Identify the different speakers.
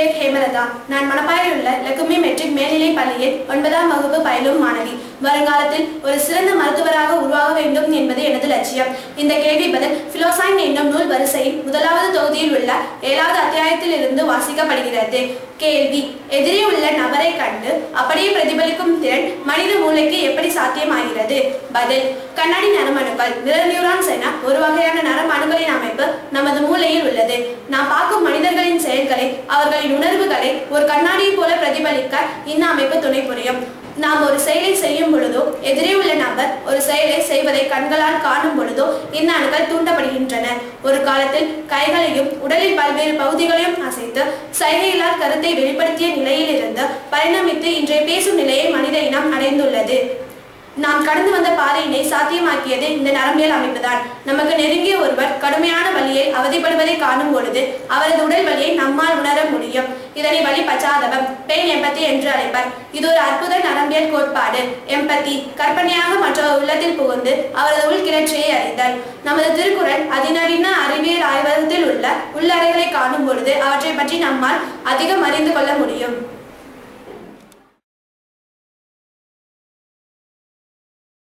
Speaker 1: பெயர் ஹேமலதா நான் மணப்பாறையில் உள்ள லக்குமி மெட்ரிக் மேல்நிலைப் பள்ளியில் ஒன்பதாம் வகுப்பு பயிலும் மாணவி வருங்காலத்தில் ஒரு சிறந்த மருத்துவராக உருவாக வேண்டும் என்பது எனது லட்சியம் இந்த கேள்வி பதில் பிலோசைன் என்னும் நூல் வரிசையின் முதலாவது தொகுதியில் உள்ள ஏழாவது அத்தியாயத்தில் இருந்து வாசிக்கப்படுகிறது கேள்வி எதிரே உள்ள நபரை கண்டு அப்படியே பிரதிபலிக்கும் திறன் மனித மூளைக்கு எப்படி சாத்தியமாகிறது பதில் கண்ணாடி நரம்பணுக்கள் மிரர் நியூரான்ஸ் என ஒரு வகையான நரம்பணுக்களின் அமைப்பு நமது மூளையில் உள்ளது நாம் பார்க்கும் மனிதர்களின் செயல்களை அவர்களின் உணர்வுகளை ஒரு கண்ணாடியை போல பிரதிபலிக்க இந்த அமைப்பு துணை புரியும் நாம் ஒரு செயலை செய்யும் பொழுதோ எதிரே உள்ள நபர் ஒரு செயலை செய்வதை கண்களால் காணும் பொழுதோ இந்த அணுக்கள் தூண்டப்படுகின்றன ஒரு காலத்தில் கைகளையும் உடலில் பல்வேறு பகுதிகளையும் அசைத்து சைகையிலால் கருத்தை வெளிப்படுத்திய நிலையிலிருந்து பரிணமித்து இன்றைய பேசும் நிலையை மனித இனம் அடைந்துள்ளது நாம் கடந்து வந்த பாதையினை சாத்தியமாக்கியது இந்த நரம்பியல் அமைப்புதான் நமக்கு நெருங்கிய ஒருவர் கடுமையான வலியை அவதிப்படுவதை காணும் பொழுது அவரது உடல் வலியை நம்மால் உணர முடியும் இதனை வலி பச்சாதபம் பெயின் எம்பத்தி என்று அழைப்பர் இது ஒரு அற்புத நரம்பியல் கோட்பாடு எம்பத்தி கற்பனையாக மற்றவர் உள்ளத்தில் புகுந்து அவரது உள்கிளர்ச்சியை அறிதல் நமது திருக்குறள் அதிநவீன அறிவியல் ஆய்வகத்தில் உள்ள உள்ளறைகளை காணும் பொழுது அவற்றை பற்றி நம்மால் அதிகம் அறிந்து கொள்ள முடியும்